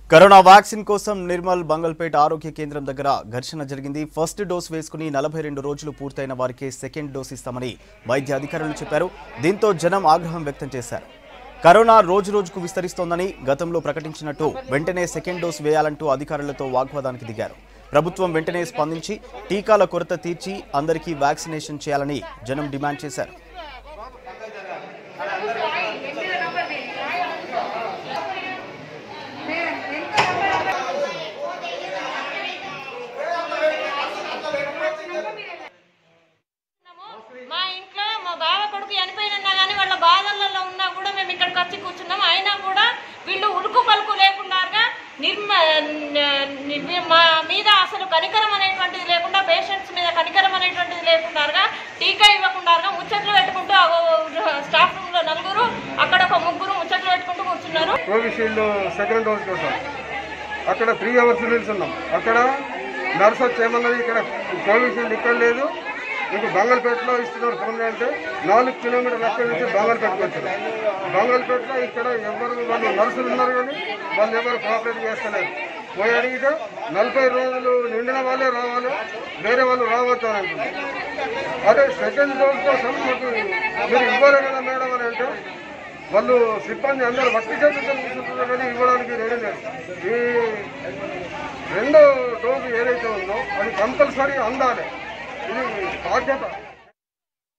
corona vaccine కోసం నిర్మల్ బంగల్పేట ఆరోగ్య కేంద్రం దగ్గర ఘర్షణ జరిగింది ఫస్ట్ డోస్ వేసుకుని నలభై రెండు రోజులు పూర్తయిన వారికి సెకండ్ డోస్ ఇస్తామని వైద్య అధికారులు చెప్పారు దీంతో జనం ఆగ్రహం వ్యక్తం చేశారు కరోనా రోజు రోజుకు విస్తరిస్తోందని గతంలో ప్రకటించినట్టు వెంటనే సెకండ్ డోస్ వేయాలంటూ అధికారులతో వాగ్వాదానికి దిగారు ప్రభుత్వం వెంటనే స్పందించి టీకాల కొరత తీర్చి అందరికీ వ్యాక్సినేషన్ చేయాలని జనం డిమాండ్ చేశారు మా ఇంట్లో మా బావ కొడుకు చనిపోయినా కానీ వాళ్ళ బాధలలో ఉన్నా కూడా మేము ఇక్కడికి వచ్చి కూర్చున్నాం అయినా కూడా వీళ్ళు ఉలుకు పలుకు లేకుండా నిర్మ ని- మా మీద అసలు కనికరం అనేటువంటిది లేకుండా పేషెంట్స్ మీద కనికరం అనేటువంటిది లేకుండా టీకా ఇవ్వకుండా ముచ్చట్లు పెట్టుకుంటూ ఆ స్టాఫ్ రూమ్ లో నలుగురు అక్కడ ఒక ముగ్గురు ముచ్చట్లు పెట్టుకుంటూ కూర్చున్నారు కోవిషీల్డ్ సెకండ్ డోస్ కోసం అక్కడ త్రీ అవర్స్ నిల్చున్నాం అక్కడ నర్స్ వచ్చి ఏమన్నది ఇక్కడ కోవిషీల్డ్ ఇక్కడ లేదు మీకు బంగల్పేటలో ఇస్తున్నారు ఫోన్ అంటే నాలుగు కిలోమీటర్ల అక్కడి నుంచి బంగల్పేటకు వచ్చారు బంగల్పేటలో ఇక్కడ ఎవరు వాళ్ళు నర్సులు ఉన్నారు కానీ వాళ్ళు ఎవరు కోఆపరేట్ చేస్తలేరు పోయి అడిగితే నలభై రోజులు నిండిన వాళ్ళే రావాలి వేరే వాళ్ళు రావద్దు అని అంటున్నారు అదే సెకండ్ డోస్ కోసం మాకు మీరు ఇవ్వాలి కదా మేడం అని అంటే వాళ్ళు సిబ్బంది అందరూ వట్టి చేతులతో కూర్చుంటున్నారు కానీ ఇవ్వడానికి రెడీ లేదు ఈ రెండో డోసు ఏదైతే ఉందో అది కంపల్సరీ అందాలి ఇది బాధ్యత